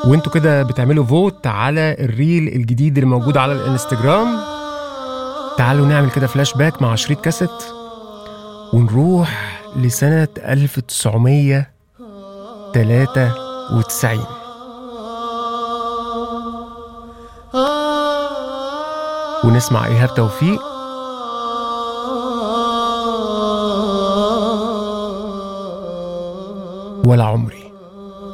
وانتوا كده بتعملوا فوت على الريل الجديد اللي موجود على الانستجرام تعالوا نعمل كده فلاش باك مع شريط كاسيت ونروح لسنة 1993 ونسمع إيهاب توفيق ولا عمري